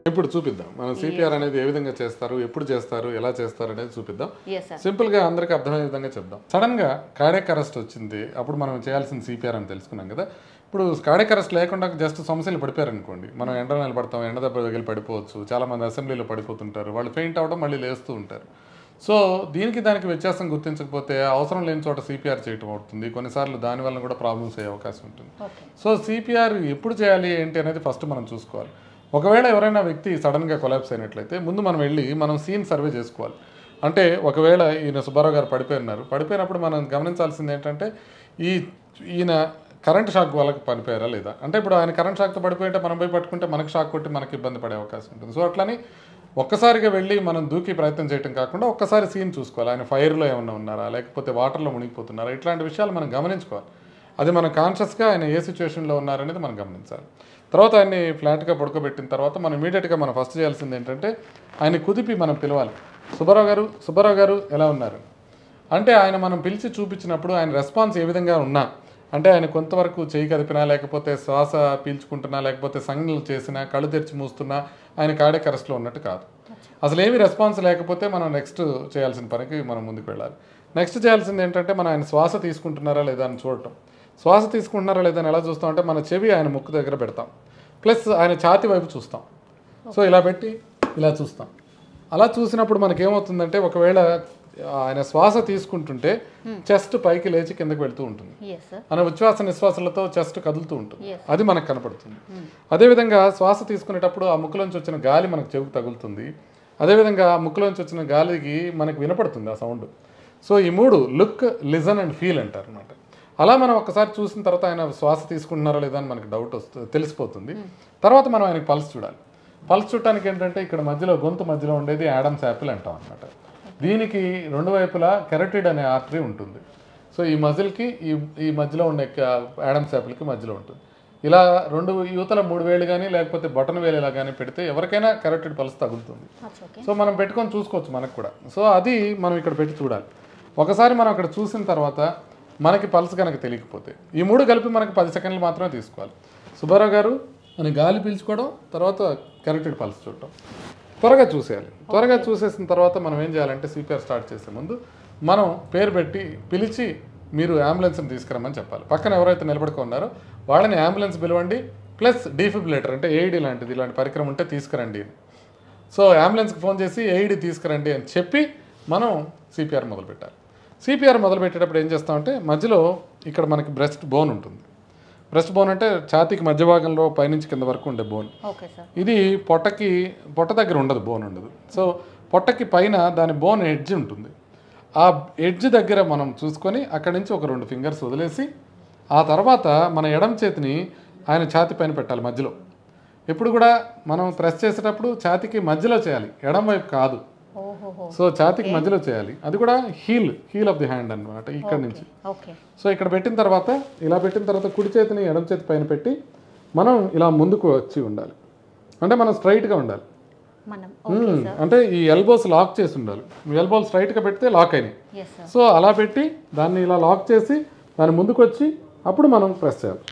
ఇప్పుడు చూపిద్దాం మనం సిపిఆర్ అనేది ఏ విధంగా చేస్తారు ఎప్పుడు చేస్తారు ఎలా చేస్తారు అనేది చూపిద్దాం ఎస్ సార్ సింపుల్ గా అందరికి అర్థమయ్యే విధంగా చెప్దాం సడన్ గా కార్డియక్ అరెస్ట్ వచ్చింది అప్పుడు మనం చేయాల్సిన సిపిఆర్ అని తెలుసుకున్నాం కదా ఇప్పుడు కార్డియక్ అరెస్ట్ లేకుండా జస్ట్ సమస్యలు పడిపోయారు అనుకోండి మనం ఎండ నిలబడతాం ఎండ దెబ్బ తగిలి పడిపోవచ్చు చాలా మంది అసెంబ్లీలో పడిపోతుంటారు వాళ్ళు ఫెయింట్ అవడం మళ్ళీ లేస్తూ ఉంటారు సో దీనికి దానికి వ్యత్యాసం గుర్తించకపోతే అవసరం లేని చోట సిపిఆర్ చేయటం అవుతుంది కొన్నిసార్లు దాని వల్ల కూడా ప్రాబ్లమ్స్ అయ్యే అవకాశం ఉంటుంది ఓకే సో సిపిఆర్ ఎప్పుడు చేయాలి ఏంటి అనేది ఫస్ట్ మనం చూసుకోవాలి ఒకవేళ ఎవరైనా వ్యక్తి సడన్గా కొలాప్స్ అయినట్లయితే ముందు మనం వెళ్ళి మనం సీన్ సర్వే చేసుకోవాలి అంటే ఒకవేళ ఈయన సుబ్బారావు గారు పడిపోయినారు పడిపోయినప్పుడు మనం గమనించాల్సింది ఏంటంటే ఈ ఈయన కరెంట్ షాక్ వాళ్ళకి పడిపోయారా లేదా అంటే ఇప్పుడు ఆయన కరెంట్ షాక్తో పడిపోయింటే మనం పోయి పట్టుకుంటే మనకి షాక్ కొట్టి మనకి ఇబ్బంది పడే అవకాశం ఉంటుంది సో అట్లని ఒక్కసారిగా వెళ్ళి మనం దూకి ప్రయత్నం చేయడం కాకుండా ఒక్కసారి సీన్ చూసుకోవాలి ఆయన ఫైర్లో ఏమన్నా ఉన్నారా లేకపోతే వాటర్లో మునిగిపోతున్నారా ఇట్లాంటి విషయాలు మనం గమనించుకోవాలి అది మనం కాన్షియస్గా ఆయన ఏ సిచ్యువేషన్లో ఉన్నారనేది మనం గమనించాలి తర్వాత ఆయన్ని ఫ్లాట్గా పడుకోబెట్టిన తర్వాత మనం ఇమీడియట్గా మనం ఫస్ట్ చేయాల్సింది ఏంటంటే ఆయన కుదిపి మనం పిలవాలి సుబ్బారావు గారు సుబ్బారావు గారు ఎలా ఉన్నారు అంటే ఆయన మనం పిలిచి చూపించినప్పుడు ఆయన రెస్పాన్స్ ఏ విధంగా ఉన్నా అంటే ఆయన కొంతవరకు చేయి కదిపినా లేకపోతే శ్వాస పీల్చుకుంటున్నా లేకపోతే సంజ్ఞలు చేసినా కళ్ళు తెరిచి మూస్తున్నా ఆయన కార్డియక్ అరెస్ట్లో ఉన్నట్టు కాదు అసలు ఏమి రెస్పాన్స్ లేకపోతే మనం నెక్స్ట్ చేయాల్సిన పనికి మనం ముందుకు వెళ్ళాలి నెక్స్ట్ చేయాల్సింది ఏంటంటే మనం ఆయన శ్వాస తీసుకుంటున్నారా లేదా అని చూడటం శ్వాస తీసుకుంటున్నారా లేదా అని ఎలా చూస్తాం అంటే మన చెవి ఆయన ముక్కు దగ్గర పెడతాం ప్లస్ ఆయన ఛాతి వైపు చూస్తాం సో ఇలా పెట్టి ఇలా చూస్తాం అలా చూసినప్పుడు మనకేమవుతుందంటే ఒకవేళ ఆయన శ్వాస తీసుకుంటుంటే చెస్ట్ పైకి లేచి కిందకి వెళ్తూ ఉంటుంది ఎస్ సార్ మన ఉచ్ఛ్వాస నిశ్వాసాలతో చెస్ట్ కదులుతూ ఉంటుంది Yes. అది మనకు కనపడుతుంది అదేవిధంగా శ్వాస తీసుకునేటప్పుడు ఆ ముక్కులోంచి వచ్చిన గాలి మనకు చెవికి తగులుతుంది అదేవిధంగా ఆ ముక్కులోంచి వచ్చిన గాలికి మనకు వినపడుతుంది ఆ సౌండ్ సో ఈ మూడు లుక్ లిజన్ అండ్ ఫీల్ అంటారు అనమాట అలా మనం ఒకసారి చూసిన తర్వాత ఆయన శ్వాస తీసుకుంటున్నారా లేదా అని మనకి డౌట్ వస్తుంది తెలిసిపోతుంది తర్వాత మనం ఆయనకి పల్స్ చూడాలి పల్స్ చూడటానికి ఏంటంటే ఇక్కడ మధ్యలో గొంతు మధ్యలో ఉండేది యాడమ్స్ యాపిల్ అంటాం అనమాట దీనికి రెండు వైపులా కెరటిడ్ అనే ఆర్టరీ ఉంటుంది సో ఈ మజిల్కి ఈ ఈ మధ్యలో ఉండే యాడమ్స్ యాపిల్కి మధ్యలో ఉంటుంది ఇలా రెండు యువతల మూడు వేలు కానీ లేకపోతే బటన్ వేలు ఇలా కానీ పెడితే ఎవరికైనా కరెక్టెడ్ పల్స్ తగులుతుంది అచ్చా ఓకే సో మనం పెట్టుకొని చూసుకోవచ్చు మనకు కూడా సో అది మనం ఇక్కడ పెట్టి చూడాలి ఒకసారి మనం అక్కడ చూసిన తర్వాత మనకి పల్స్ కనుక తెలియకపోతే ఈ మూడు కలిపి మనకి పది సెకండ్లు మాత్రమే తీసుకోవాలి సుబ్బారావు గారు అని గాలి పీల్చుకోవడం తర్వాత కరెక్టెడ్ పల్స్ చూడటం త్వరగా చూసేయాలి త్వరగా చూసేసిన తర్వాత మనం ఏం చేయాలంటే సిపిఆర్ స్టార్ట్ చేసే ముందు మనం పేరు పెట్టి పిలిచి మీరు అంబులెన్స్ని తీసుకురమ్మని చెప్పాలి పక్కన ఎవరైతే నిలబడుకో ఉన్నారో వాళ్ళని అంబులెన్స్ పిలవండి ప్లస్ డీఫిబ్రిలేటర్ అంటే ఏఈడి లాంటిది ఇలాంటి పరికరం ఉంటే తీసుకురండి అని. సో అంబులెన్స్కి ఫోన్ చేసి ఏఈడి తీసుకురండి అని చెప్పి మనం సిపిఆర్ మొదలు పెట్టాలి సిపిఆర్ మొదలు పెట్టేటప్పుడు ఏం చేస్తామంటే మధ్యలో ఇక్కడ మనకి బ్రెస్ట్ బోన్ ఉంటుంది బ్రెస్ట్ బోన్ అంటే ఛాతీకి మధ్య భాగంలో పైనుంచి కింద వరకు ఉండే బోన్ ఓకే సార్ ఇది పొట్టకి పొట్ట దగ్గర ఉండదు బోన్ ఉండదు సో పొట్టకి పైన దాని బోన్ ఎడ్జ్ ఉంటుంది ఆ ఎడ్జ్ దగ్గర మనం చూసుకొని అక్కడి నుంచి ఒక రెండు ఫింగర్స్ వదిలేసి ఆ తర్వాత మన ఎడమ చేతిని ఆయన ఛాతి పైన పెట్టాలి మధ్యలో ఎప్పుడు కూడా మనం ప్రెస్ చేసేటప్పుడు ఛాతీకి మధ్యలో చేయాలి ఎడమ వైపు కాదు ఓహోహో సో ఛాతీకి మధ్యలో చేయాలి అది కూడా heel heel of the hand అన్నమాట ఇక్కడ నుంచి ఓకే సో ఇక్కడ పెట్టిన తర్వాత ఇలా పెట్టిన తర్వాత కుడి చేతిని ఎడమ చేతి పైన పెట్టి మనం ఇలా ముందుకు వచ్చి ఉండాలి అంటే మనం స్ట్రైట్గా ఉండాలి మనం మ్మ్. అంటే ఈ ఎల్బోస్ లాక్ చేసి ఉండాలి ఎల్బోలు స్ట్రైట్గా పెడితే లాక్ అయినాయి ఎస్ సార్ సో అలా పెట్టి దాన్ని ఇలా లాక్ చేసి దాని ముందుకు వచ్చి అప్పుడు మనం ప్రెస్ చేయాలి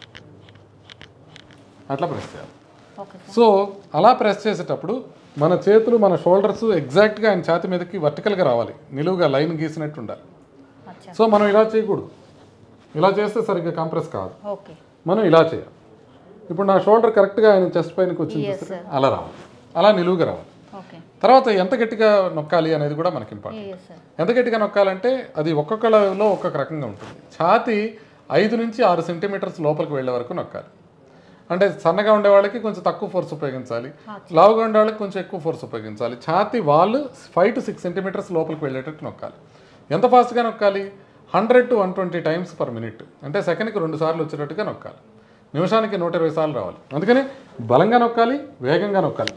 అట్లా ప్రెస్ చేయాలి ఓకే సార్ సో అలా ప్రెస్ చేసేటప్పుడు మన చేతులు మన షోల్డర్స్ ఎగ్జాక్ట్గా ఆయన ఛాతి మీదకి వర్టికల్గా రావాలి నిలువుగా లైన్ గీసినట్టు ఉండాలి అచ్చా సో మనం ఇలా చేయకూడదు ఇలా చేస్తే సరిగ్గా కంప్రెస్ కాదు ఓకే మనం ఇలా చేయాలి ఇప్పుడు నా షోల్డర్ కరెక్ట్గా ఆయన చెస్ట్ పైనకి వచ్చింది Yes, చూస్తే sir. అలా రావాలి అలా నిలువుగా రావాలి ఓకే తర్వాత ఎంత గట్టిగా నొక్కాలి అనేది కూడా మనకి ఇంపార్టెంట్ ఎస్ సార్ ఎంత గట్టిగా నొక్కాలంటే అది ఒక్కొక్కలో ఒక్కొక్క రకంగా ఉంటుంది ఛాతి ఐదు నుంచి ఆరు సెంటీమీటర్స్ లోపలికి వెళ్ళే వరకు నొక్కాలి అంటే సన్నగా ఉండే వాళ్ళకి కొంచెం తక్కువ ఫోర్స్ ఉపయోగించాలి లావుగా ఉండే వాళ్ళకి కొంచెం ఎక్కువ ఫోర్స్ ఉపయోగించాలి ఛాతి వాళ్ళు ఫైవ్ టు సిక్స్ సెంటీమీటర్స్ లోపలికి వెళ్ళేటట్టు నొక్కాలి ఎంత ఫాస్ట్గా నొక్కాలి hundred to one twenty times per minute అంటే సెకండ్కి రెండు సార్లు వచ్చేటట్టుగా నొక్కాలి నిమిషానికి నూట ఇరవై సార్లు రావాలి అందుకని బలంగా నొక్కాలి వేగంగా నొక్కాలి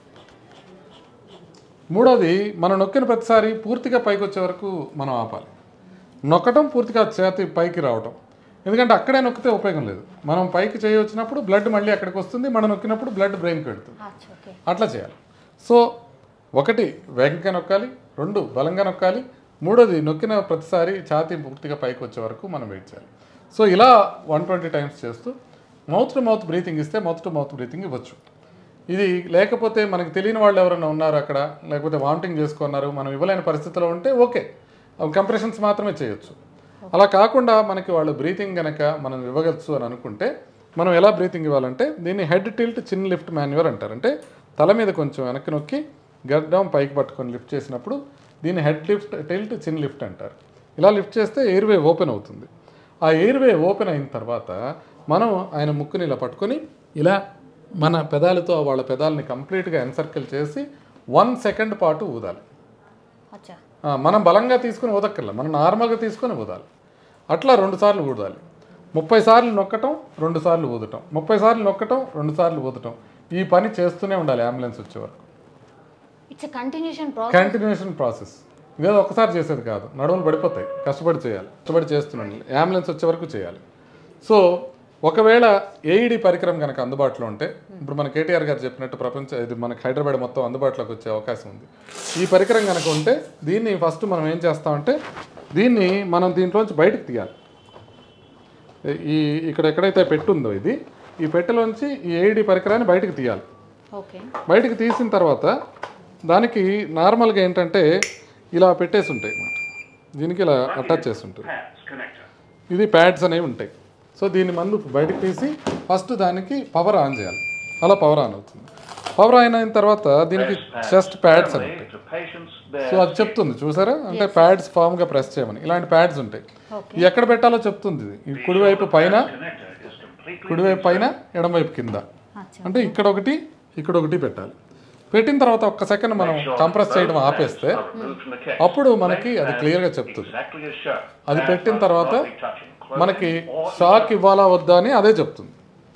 మూడోది మనం నొక్కిన ప్రతిసారి పూర్తిగా పైకి వచ్చే వరకు మనం ఆపాలి నొక్కటం పూర్తిగా చేతి పైకి రావటం ఎందుకంటే అక్కడే నొక్కితే ఉపయోగం లేదు మనం పైకి చేయి వచ్చినప్పుడు బ్లడ్ మళ్ళీ అక్కడికి వస్తుంది మనం నొక్కినప్పుడు బ్లడ్ బ్రెయిన్కి వెళ్తుంది అచ్చా ఓకే అట్లా చేయాలి సో ఒకటి వేగంగా నొక్కాలి రెండు బలంగా నొక్కాలి మూడోది నొక్కిన ప్రతిసారి ఛాతీ పూర్తిగా పైకి వచ్చే వరకు మనం వెయిట్ చేయాలి సో ఇలా వన్ ట్వంటీ టైమ్స్ చేస్తూ మౌత్ టు మౌత్ బ్రీతింగ్ ఇస్తే మౌత్ టు మౌత్ బ్రీతింగ్ ఇవ్వచ్చు ఇది లేకపోతే మనకి తెలియని వాళ్ళు ఎవరైనా ఉన్నారు అక్కడ లేకపోతే వామిటింగ్ చేసుకున్నారు మనం ఇవ్వలేని పరిస్థితిలో ఉంటే ఓకే కంప్రెషన్స్ మాత్రమే చేయొచ్చు అలా కాకుండా మనకి వాళ్ళు బ్రీతింగ్ కనుక మనం ఇవ్వగలచ్చు అని అనుకుంటే మనం ఎలా బ్రీతింగ్ ఇవ్వాలంటే దీన్ని head tilt chin lift manoeuvre అంటారు అంటే తల మీద కొంచెం వెనక్కి నొక్కి గడ్డం పైకి పట్టుకొని లిఫ్ట్ చేసినప్పుడు దీన్ని head lift tilt chin lift అంటారు ఇలా లిఫ్ట్ చేస్తే ఎయిర్వే ఓపెన్ అవుతుంది ఆ ఎయిర్వే ఓపెన్ అయిన తర్వాత మనం ఆయన ముక్కుని ఇలా పట్టుకొని ఇలా మన పెదాలతో వాళ్ళ పెదాలని కంప్లీట్గా ఎన్సర్కిల్ చేసి వన్ సెకండ్ పాటు ఊదాలి అచ్చా ఆ, మనం బలంగా తీసుకుని ఊదక్కర్లే మనం నార్మల్గా తీసుకొని ఊదాలి అట్లా రెండు సార్లు ఊదాలి ముప్పై సార్లు నొక్కటం రెండు సార్లు ఊదటం ముప్పై సార్లు నొక్కటం రెండు సార్లు ఊదటం ఈ పని చేస్తూనే ఉండాలి అంబులెన్స్ వచ్చే వరకు it's continuation process continuation process ఇదేదో ఒకసారి చేసేది కాదు నడుములు పడిపోతాయి కష్టపడి చేయాలి కష్టపడి చేస్తున్నాను అంబులెన్స్ వచ్చే వరకు చేయాలి సో ఒకవేళ ఏఈడి పరికరం కనుక అందుబాటులో ఉంటే ఇప్పుడు మన కేటీఆర్ గారు చెప్పినట్టు ప్రపంచ ఇది మనకి హైదరాబాద్ మొత్తం అందుబాటులోకి వచ్చే అవకాశం ఉంది ఈ పరికరం కనుక ఉంటే దీన్ని ఫస్ట్ మనం ఏం చేస్తామంటే దీన్ని మనం దీంట్లోంచి బయటకు తీయాలి ఈ ఇక్కడ ఎక్కడైతే పెట్టుందో ఇది ఈ పెట్టెలోంచి ఈ ఏఈడి పరికరాన్ని బయటకు తీయాలి ఓకే బయటికి తీసిన తర్వాత దానికి నార్మల్గా ఏంటంటే ఇలా పెట్టేసి ఉంటాయి అన్నమాట దీనికి ఇలా అటాచ్ చేసి ఉంటుంది pads connector. ఇది ప్యాడ్స్ అనేవి ఉంటాయి సో దీన్ని మందు బయటకు తీసి ఫస్ట్ దానికి పవర్ ఆన్ చేయాలి అలా పవర్ ఆన్ అవుతుంది పవర్ ఆన్ అయిన తర్వాత దీనికి చెస్ట్ ప్యాడ్స్ అని ఉంటాయి Relay to patients so there. అది చెప్తుంది చూసారా అంటే ప్యాడ్స్ ఫామ్గా ప్రెస్ చేయమని ఇలాంటి ప్యాడ్స్ ఉంటాయి ఓకే ఇవి ఎక్కడ పెట్టాలో చెప్తుంది ఇది ఈ కుడివైపు పైన Connector is completely కుడివైపు పైన ఎడమవైపు కింద అచ్చా అంటే ఇక్కడ ఒకటి ఇక్కడ ఒకటి పెట్టాలి పెట్టిన తర్వాత ఒక్క సెకండ్ మనం కంప్రెస్ చేయడం ఆపేస్తే removed from the case. అప్పుడు మనకి అది క్లియర్గా చెప్తుంది Exactly as shown. అది Pads పెట్టిన must తర్వాత not be touching clothing మనకి or షాక్ ఇవ్వాలా వద్దా అని అదే చెప్తుంది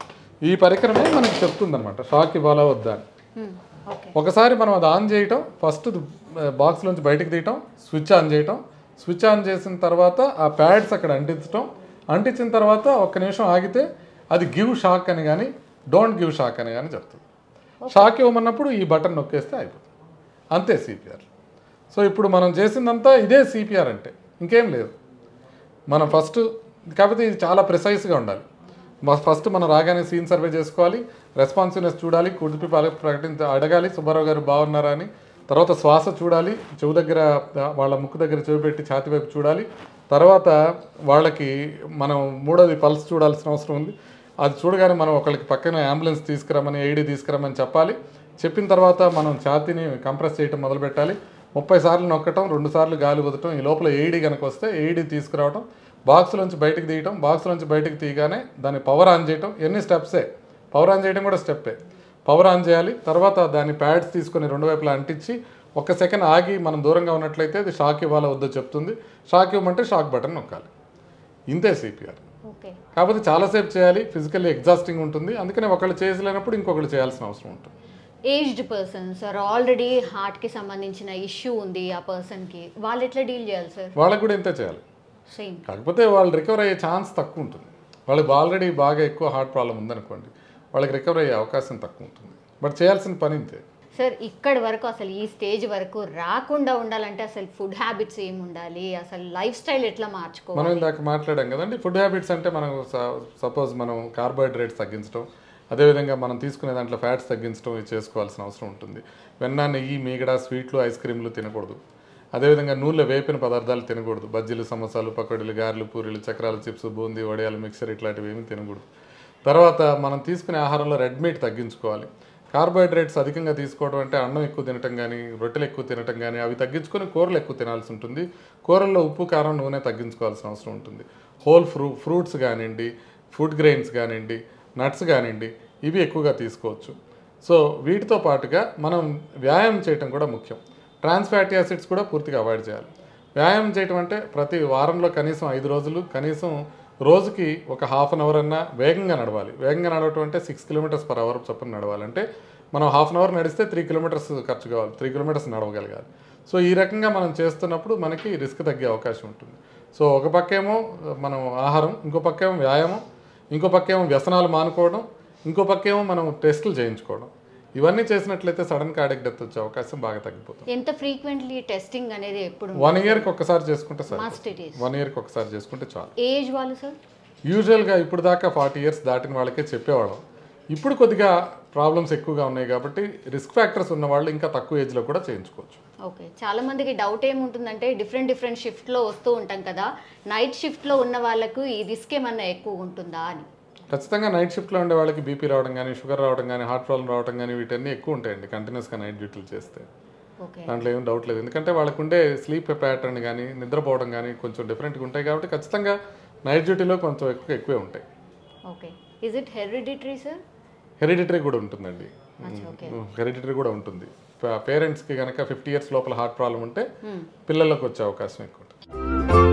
ఈ పరికరమే మనకి చెప్తుంది అనమాట షాక్ ఇవ్వాలా వద్దా అని ఓకే ఒకసారి మనం అది ఆన్ చేయటం ఫస్ట్ బాక్స్ నుంచి బయటకు తీయటం స్విచ్ ఆన్ చేయటం స్విచ్ ఆన్ చేసిన తర్వాత ఆ ప్యాడ్స్ అక్కడ అంటించటం అంటించిన తర్వాత ఒక్క నిమిషం ఆగితే అది గివ్ షాక్ అని కానీ డోంట్ గివ్ షాక్ అని కానీ చెప్తుంది షాక్ ఇవ్వమన్నప్పుడు ఈ బటన్ నొక్కేస్తే అయిపోతుంది అంతే సిపిఆర్ సో ఇప్పుడు మనం చేసిందంతా ఇదే సిపిఆర్ అంటే ఇంకేం లేదు మనం ఫస్ట్ కాకపోతే ఇది చాలా ప్రిసైజ్గా ఉండాలి మ- ఫస్ట్ మనం రాగానే సీన్ సర్వే చేసుకోవాలి రెస్పాన్సివ్నెస్ చూడాలి కుడిపి పాల- ప్రకటించ అడగాలి సుబ్బారావు గారు బాగున్నారా అని తర్వాత శ్వాస చూడాలి చెవు దగ్గర ఆ, వాళ్ళ ముక్కు దగ్గర చెవి పెట్టి ఛాతి వైపు చూడాలి తర్వాత వాళ్ళకి మనం మూడోది పల్స్ చూడాల్సిన అవసరం ఉంది అది చూడగానే మనం ఒకళ్ళకి పక్కన అంబులెన్స్ తీసుకురమ్మని ఏడీ తీసుకురమ్మని చెప్పాలి చెప్పిన తర్వాత మనం ఛాతీని కంప్రెస్ చేయటం మొదలు పెట్టాలి ముప్పై సార్లు నొక్కటం రెండు సార్లు గాలి వదటం ఈ లోపల ఏఈడి కనుక వస్తే ఏఈడి తీసుకురావటం బాక్స్లోంచి బయటకు తీయటం బాక్స్లోంచి బయటకు తీయగానే దాన్ని పవర్ ఆన్ చేయటం ఎన్ని స్టెప్సే పవర్ ఆన్ చేయడం కూడా స్టెప్పే పవర్ ఆన్ చేయాలి తర్వాత దాన్ని ప్యాడ్స్ తీసుకొని రెండు వైపులా అంటించి ఒక్క సెకండ్ ఆగి మనం దూరంగా ఉన్నట్లయితే అది షాక్ ఇవ్వాలా వద్దో చెప్తుంది షాక్ ఇవ్వమంటే షాక్ బటన్ నొక్కాలి ఇంతే సిపిఆర్ ఓకే కాకపోతే చాలాసేపు చేయాలి ఫిజికల్లీ ఎగ్జాస్టింగ్ ఉంటుంది అందుకనే ఒకళ్ళు చేసలేనప్పుడు ఇంకొకళ్ళు చేయాల్సిన అవసరం ఉంటుంది ఏజ్డ్ పర్సన్ సార్ ఆల్రెడీ హార్ట్కి సంబంధించిన ఇష్యూ ఉంది ఆ పర్సన్కి వాళ్ళు ఎట్లా డీల్ చేయాలి సార్ వాళ్ళకి కూడా ఇంతే చేయాలి సేమ్ కాకపోతే వాళ్ళు రికవర్ అయ్యే ఛాన్స్ తక్కువ ఉంటుంది వాళ్ళకి ఆల్రెడీ బాగా ఎక్కువ హార్ట్ ప్రాబ్లం ఉందనుకోండి వాళ్ళకి రికవర్ అయ్యే అవకాశం తక్కువ ఉంటుంది బట్ చేయాల్సిన పని ఇంతే సార్ ఇక్కడి వరకు అసలు ఈ స్టేజ్ వరకు రాకుండా ఉండాలంటే అసలు ఫుడ్ హ్యాబిట్స్ ఏమి ఉండాలి అసలు లైఫ్ స్టైల్ ఎట్లా మార్చుకోవాలి మనం ఇందాక మాట్లాడాం కదండి ఫుడ్ హ్యాబిట్స్ అంటే మనం సపోజ్ మనం కార్బోహైడ్రేట్స్ తగ్గించడం అదేవిధంగా మనం తీసుకునే దాంట్లో ఫ్యాట్స్ తగ్గించడం ఇది చేసుకోవాల్సిన అవసరం ఉంటుంది వెన్న నెయ్యి మీగడ స్వీట్లు ఐస్ క్రీమ్లు తినకూడదు అదేవిధంగా నూనెలో వేపిన పదార్థాలు తినకూడదు బజ్జీలు సమోసాలు పకోడీలు గారెలు పూరీలు చక్రాలు చిప్స్ బూందీ వడియాలు మిక్సర్ ఇట్లాంటివి ఏమీ తినకూడదు తర్వాత మనం తీసుకునే ఆహారంలో రెడ్ మీట్ తగ్గించుకోవాలి కార్బోహైడ్రేట్స్ అధికంగా తీసుకోవడం అంటే అన్నం ఎక్కువ తినటం కానీ రొట్టెలు ఎక్కువ తినటం కానీ అవి తగ్గించుకొని కూరలు ఎక్కువ తినాల్సి ఉంటుంది కూరల్లో ఉప్పు కారం నూనె తగ్గించుకోవాల్సిన అవసరం ఉంటుంది హోల్ ఫ్రూ ఫ్రూట్స్ కానివ్వండి ఫుడ్ గ్రెయిన్స్ కానివ్వండి నట్స్ కానివ్వండి ఇవి ఎక్కువగా తీసుకోవచ్చు సో వీటితో పాటుగా మనం వ్యాయామం చేయటం కూడా ముఖ్యం ట్రాన్స్ ఫ్యాటీ యాసిడ్స్ కూడా పూర్తిగా అవాయిడ్ చేయాలి వ్యాయామం చేయటం అంటే ప్రతి వారంలో కనీసం ఐదు రోజులు కనీసం రోజుకి ఒక హాఫ్ అన్ అవర్ అన్నా వేగంగా నడవాలి వేగంగా నడవటం అంటే సిక్స్ కిలోమీటర్స్ పర్ అవర్ చొప్పున నడవాలంటే మనం హాఫ్ అన్ అవర్ నడిస్తే త్రీ కిలోమీటర్స్ ఖర్చు కావాలి త్రీ కిలోమీటర్స్ నడవగలగాలి సో ఈ రకంగా మనం చేస్తున్నప్పుడు మనకి రిస్క్ తగ్గే అవకాశం ఉంటుంది సో ఒక పక్కేమో మనం ఆహారం ఇంకో పక్కేమో వ్యాయామం ఇంకో పక్కేమో వ్యసనాలు మానుకోవడం ఇంకో పక్కేమో మనం టెస్టులు చేయించుకోవడం ఇవన్నీ చేసినట్లయితే సడన్ కార్డిక్ డెత్ వచ్చే అవకాశం బాగా తగ్గిపోతుంది ఎంత ఫ్రీక్వెంట్లీ టెస్టింగ్ అనేది ఎప్పుడు వన్ ఇయర్కి ఒక్కసారి చేసుకుంటే sir must it is one ఇయర్కి ఒకసారి చేసుకుంటే చాలు ఏజ్ వాళ్ళు సార్ యూజువల్గా ఇప్పుడు దాకా ఫార్టీ ఇయర్స్ దాటిన వాళ్ళకే చెప్పేవాళ్ళం ఇప్పుడు కొద్దిగా ప్రాబ్లమ్స్ ఎక్కువగా ఉన్నాయి కాబట్టి రిస్క్ ఫ్యాక్టర్స్ ఉన్న వాళ్ళు ఇంకా తక్కువ ఏజ్లో కూడా చేయించుకోవచ్చు ఓకే చాలా మందికి డౌట్ ఏముంటుందంటే డిఫరెంట్ డిఫరెంట్ షిఫ్ట్లో వస్తూ ఉంటాం కదా నైట్ షిఫ్ట్లో ఉన్న వాళ్ళకు ఈ రిస్క్ ఏమన్నా ఎక్కువ ఉంటుందా అని ఖచ్చితంగా నైట్ షిఫ్ట్లో ఉండే వాళ్ళకి బీపీ రావడం కానీ షుగర్ రావడం కానీ హార్ట్ ప్రాబ్లం రావడం కానీ వీటన్నీ ఎక్కువ ఉంటాయండి కంటిన్యూస్గా నైట్ డ్యూటీలు చేస్తే ఓకే దాంట్లో ఏం డౌట్ లేదు ఎందుకంటే వాళ్ళకు ఉండే స్లీప్ ప్యాటర్న్ కానీ నిద్రపోవడం కానీ కొంచెం డిఫరెంట్గా ఉంటాయి కాబట్టి ఖచ్చితంగా నైట్ డ్యూటీలో కొంచెం ఎక్కువ ఎక్కువే ఉంటాయి okay is it hereditary sir hereditary కూడా ఉంటుందండి అచ్చా, ఓకే హెరిడిటరీ కూడా ఉంటుంది పేరెంట్స్కి కనుక ఫిఫ్టీ ఇయర్స్ లోపల హార్ట్ ప్రాబ్లం ఉంటే పిల్లలకు వచ్చే అవకాశం ఎక్కువ ఉంటుంది